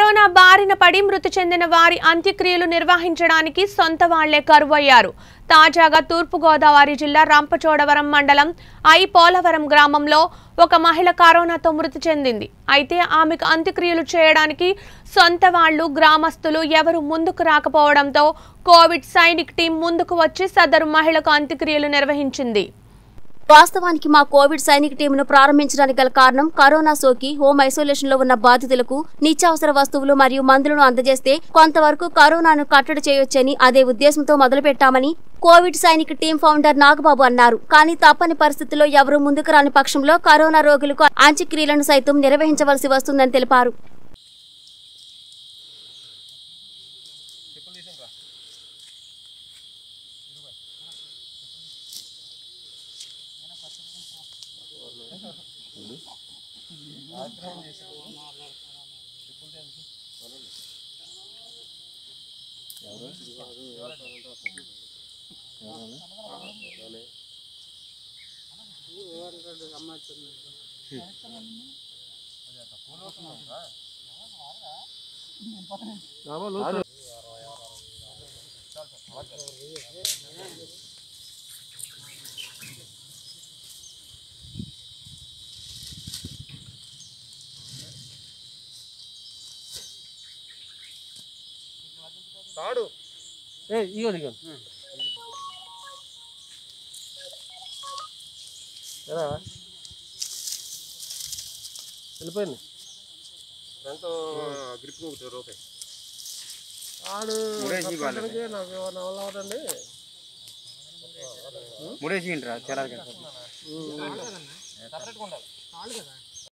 Corona బారిన పడి మృతి చెందిన వారి అంత్యక్రియలు నిర్వహించడానికి సొంత వాళ్లే కరువయ్యారు తాజాగా తూర్పుగోదావరి జిల్లా రంపచోడవరం మండలం ఐ పోలవరం గ్రామంలో ఒక మహిళ కరోనాతో మృతి చెందింది అయితే ఆమెకు అంత్యక్రియలు చేయడానికి సొంత వాళ్ళు గ్రామస్తులు ఎవరు ముందుకు రాకపోవడంతో కోవిడ్ సైనిక్ టీం ముందుకు వచ్చి సదరు మహిళకు అంత్యక్రియలు నిర్వహించింది వాస్తవానికి మా కోవిడ్ సైనిక టీంను ప్రారంభించడానికి గల కారణం కరోనా సోకి హోమ్ ఐసోలేషన్ లో ఉన్న బాధితులకు నిత్యావసర వస్తువులు మరియు మందులను అందజేస్తే కొంతవరకు కరోనాను కట్టడి చేయొచ్చని అదే ఉద్దేశంతో మొదలుపెట్టామని కోవిడ్ సైనిక టీం ఫౌండర్ నాగబాబు అన్నారు కానీ తప్పని పరిస్థితుల్లో ఎవరూ ముందుకు రాని పక్షంలో కరోనా రోగులకు అంత్యక్రియలను సైతం నిర్వహించవలసి వస్తుందని తెలిపారు ఏ ఇగో ఇగో ఎలా వెళ్ళిపోయింది దాంతో గ్రిప్ ఒకటి రూపాయి ఆడు మూడేసి ఇవ్వాలి. తప్పనిసరికి నాకు ఏమన్నా వల్ల అవదండి మూడేసి ఇంట్రా చాలా